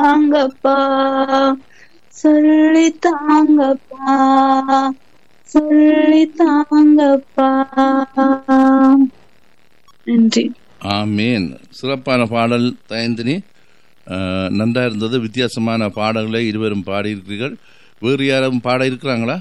தாங்கப்பா சொல்லி தாங்கப்பா சொல்லி தாங்கப்பா நன்றி ஆமேன் சிறப்பான பாடல் தயந்தினி அஹ், நன்றா இருந்தது வித்தியாசமான பாடல்களை இருவரும் பாடியிருக்கிறீர்கள் வேறு யாரும் பாட இருக்கிறாங்களா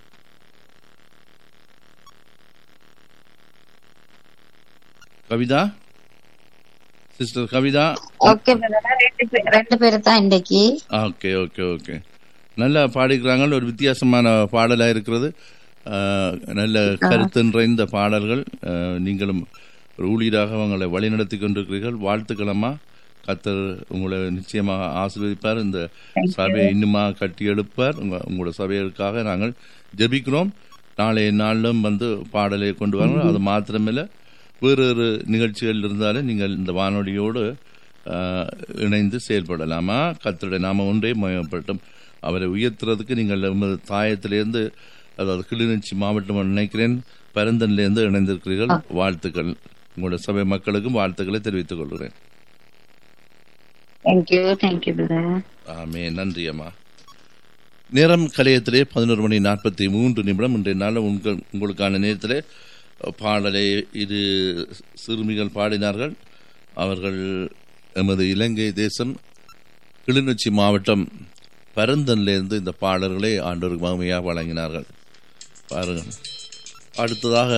கவிதா சிஸ்டர் கவிதா ஓகே ரெண்டு பேர் ரெண்டு பேர் தான் இன்னைக்கு ஓகே ஓகே ஓகே நல்லா பாடிக்கிறாங்க ஒரு வித்தியாசமான பாடலாக இருக்கிறது அஹ், நல்ல கருத்து நிறைந்த பாடல்கள் அஹ், நீங்களும் ஒரு ஊழியராக உங்களை வழிநடத்தி கொண்டிருக்கிறீர்கள் வாழ்த்துக்களம்மா கத்தர் உங்களை நிச்சயமாக ஆசீர்வதிப்பார் இந்த சபையை இன்னுமா கட்டி எழுப்பார் உங்க உங்களோட சபைகளுக்காக நாங்கள் ஜெபிக்கிறோம் நாளைய நாளிலும் வந்து பாடலை கொண்டு வாங்க அது மாத்திரமில்லை வேறு ஒரு நிகழ்ச்சிகள் இருந்தாலும் நீங்கள் இந்த வானொலியோடு ஆஹ், இணைந்து செயல்படலாமா கத்தருடைய நாம ஒன்றே மயப்பட்டும் அவரை உயர்த்துறதுக்கு நீங்கள் உமது தாயத்திலிருந்து அதாவது கிளிநொச்சி மாவட்டம் நினைக்கிறேன் பரந்தன்லேருந்து இணைந்திருக்கிறீர்கள் வாழ்த்துக்கள் உங்களோட சபை மக்களுக்கும் வாழ்த்துக்களை தெரிவித்துக் கொள்கிறேன் தேங்க்யூ தேங்க்யூ பிரதர் ஆமே நன்றி அம்மா நேரம் கலையத்திலே பதினோரு மணி நாற்பத்தி மூன்று நிமிடம் இன்றைய நாள் உங்கள் உங்களுக்கான நேரத்திலே பாடலை இரு சிறுமிகள் பாடினார்கள் அவர்கள் எமது இலங்கை தேசம் கிளிநொச்சி மாவட்டம் பரந்தன்லேருந்து இந்த பாடல்களை ஆண்டோருக்கு மகிமையாக வழங்கினார்கள் பாருங்கள் அடுத்ததாக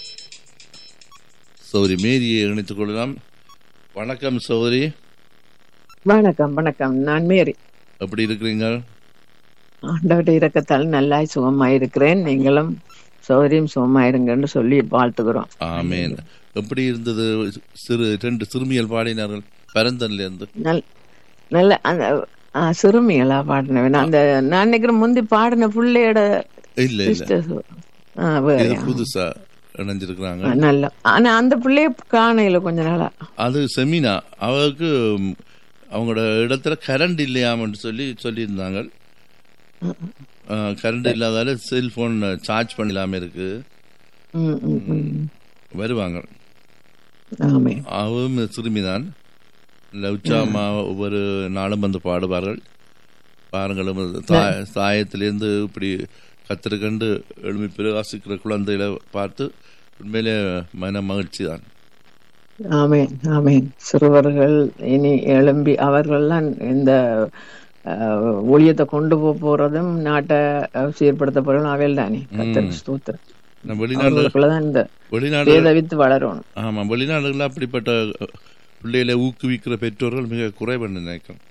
சௌரி மேரியை இணைத்துக் கொள்ளலாம் வணக்கம் சௌரி வணக்கம் வணக்கம் நான் மேரி எப்படி இருக்கிறீங்க ஆண்டவருடைய இரக்கத்தால் நல்லாய் சுகமாய் இருக்கிறேன் நீங்களும் சௌகரியம் சுகமாயிருங்கன்னு சொல்லி வாழ்த்துக்கிறோம் ஆமேன் எப்படி இருந்தது சிறு ரெண்டு சிறுமியல் பாடினார்கள் பரந்தன்ல இருந்து நல் நல்ல அந்த ஆ, சிறுமிகளா பாடினவன் அந்த நான் நினைக்கிறேன் முந்தி பாடின பிள்ளையோட இல்ல இல்ல sisters. ஆ, வேற. இது புதுசா இணைஞ்சிருக்கிறாங்க ஆ, நல்ல ஆனா அந்த பிள்ளைய காணையில கொஞ்ச நாளா அது செமினா அவருக்கு ம், அவங்களோட இடத்துல கரண்ட் இல்லையாமன்னு சொல்லி சொல்லியிருந்தாங்க கரண்ட் இல்லாதால செல்போன் சார்ஜ் பண்ணலாம இருக்கு ம், ம், ம். வருவாங்க ஆமே அவரும் சிறுமிதான் இல்ல உச்சாமா ஒவ்வொரு நாளும் வந்து பாடுவார்கள் பாருங்களும் தாய- தாயத்திலிருந்து இப்படி கத்திருக்கண்டு எழுமி பிரகாசிக்கிற குழந்தைகளை பார்த்து உண்மையிலே மன மகிழ்ச்சி தான் ஆமேன் ஆமேன் சிறுவர்கள் இனி எழும்பி அவர்கள்லாம் இந்த அஹ், ஊழியத்தை கொண்டு போக போறதும் நாட்டை அஹ், சீர்படுத்த போறதும் அவையில் தானே கத்தர் ஸ்தோத்திரம் நம்ம வெளிநாடு அவர்களுக்குள்ளதான் இந்த வெளிநாடு வேத வித்து வளரணும் ஆமா வெளிநாடுகளில் அப்படிப்பட்ட அஹ், பிள்ளைகளை ஊக்குவிக்கிற பெற்றோர்கள் மிக குறைவென்று நினைக்கிறேன்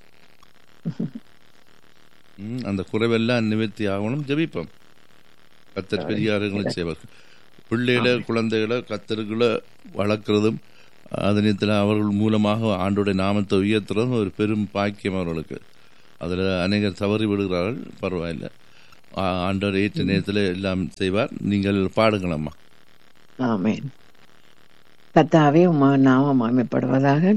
ம், அந்த குறைவெல்லாம் நிவர்த்தி ஆகணும் ஜெபிப்போம் கத்தர் பெரியார்களை செய்வார் பிள்ளைகளை குழந்தைகளை கத்தர்களை வளர்க்குறதும் அதனத்தில் அவர்கள் மூலமாக ஆண்டோடைய நாமத்தை உயர்த்துறதும் ஒரு பெரும் பாக்கியம் அவர்களுக்கு அதில் அநேகர் தவறி விடுகிறார்கள் பரவாயில்லை ஆ- ஆண்டவர் ஏற்ற நேரத்தில் எல்லாம் செய்வார் நீங்கள் பாடுங்களம்மா ஆமேன் கத்தாவே உமா நாமம் அமைப்படுவதாக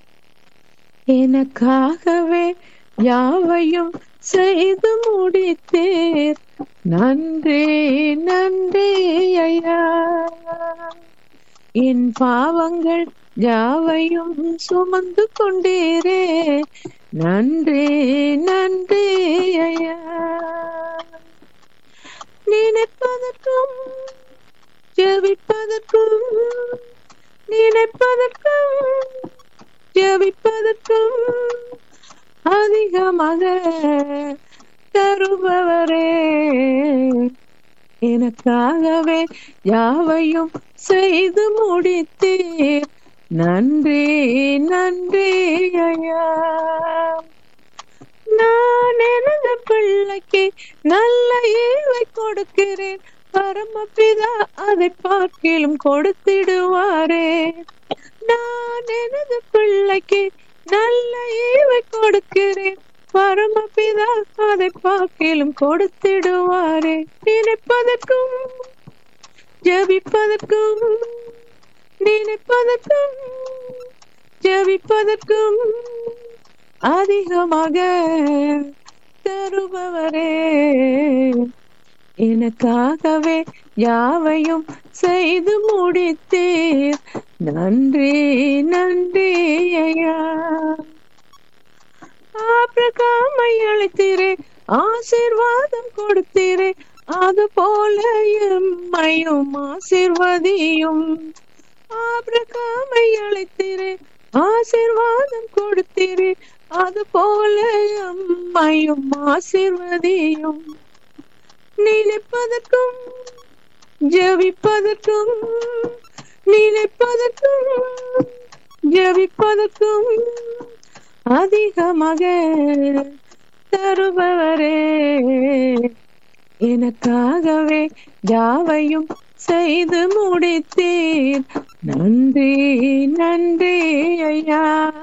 எனக்காகவே யாவையும் செய்து முடித்தேர் நன்றி நன்றி ஐயா என் பாவங்கள் யாவையும் சுமந்து கொண்டீரே நன்றி நன்றி ஐயா நினைப்பதற்கும் ஜெபிப்பதற்கும் நினைப்பதற்கும் ஜெபிப்பதற்கும் அதிகமாக தருபவரே எனக்காகவே யாவையும் செய்து முடித்தீர் நன்றி நன்றி ஐயா நான் எனது பிள்ளைக்கு நல்ல ஈவை கொடுக்கிறேன் பரமபிதா அதை பார்க்கிலும் கொடுத்திடுவாரே நான் எனது பிள்ளைக்கு நல்ல ஈவை கொடுக்கிறேன் பரமபிதா அதை பார்க்கிலும் கொடுத்திடுவாரே நினைப்பதற்கும் ஜெபிப்பதற்கும் நினைப்பதற்கும் ஜெபிப்பதற்கும் அதிகமாக தருபவரே எனக்காகவே யாவையும் செய்து முடித்தீர் நன்றி நன்றி ஐயா அளித்தீரே ஆசீர்வாதம் கொடுத்தீரே அது போல எம்மையும் ஆசீர்வதியும் ஆபிரகாமை அழைத்தீரே ஆசீர்வாதம் கொடுத்தீரே அது போல எம்மையும் ஆசீர்வதியும் நினைப்பதற்கும் ஜெபிப்பதற்கும் நினைப்பதற்கும் ஜெபிப்பதற்கும் அதிகமாக தருபவரே எனக்காகவே யாவையும் செய்து முடித்தீர் நன்றி நன்றி ஐயா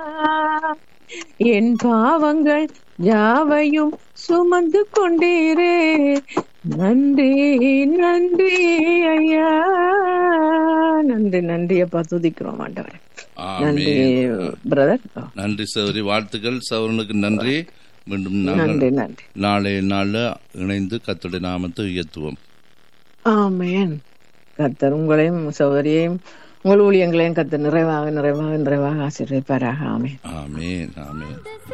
என் பாவங்கள் யாவையும் சுமந்து கொண்டீரே நன்றி நன்றி ஐயா நன்றி நன்றி அப்பா துதிக்கிறோம் ஆண்டவரே நன்றி ஆமென் பிரதர் நன்றி சௌரி வாழ்த்துக்கள் சௌரனுக்கு நன்றி மீண்டும் நாங்கள் நன்றி நன்றி நாளைய நாள்ல இணைந்து கத்துடைய நாமத்தை உயர்த்துவோம் ஆமென் கர்த்தர் உங்களையும் சகோதரியையும் உங்கள் ஊழியங்களையும் கர்த்தர் நிறைவாக நிறைவாக நிறைவாக ஆசீர்வதிப்பாராக ஆமென் ஆமேன் ஆமேன்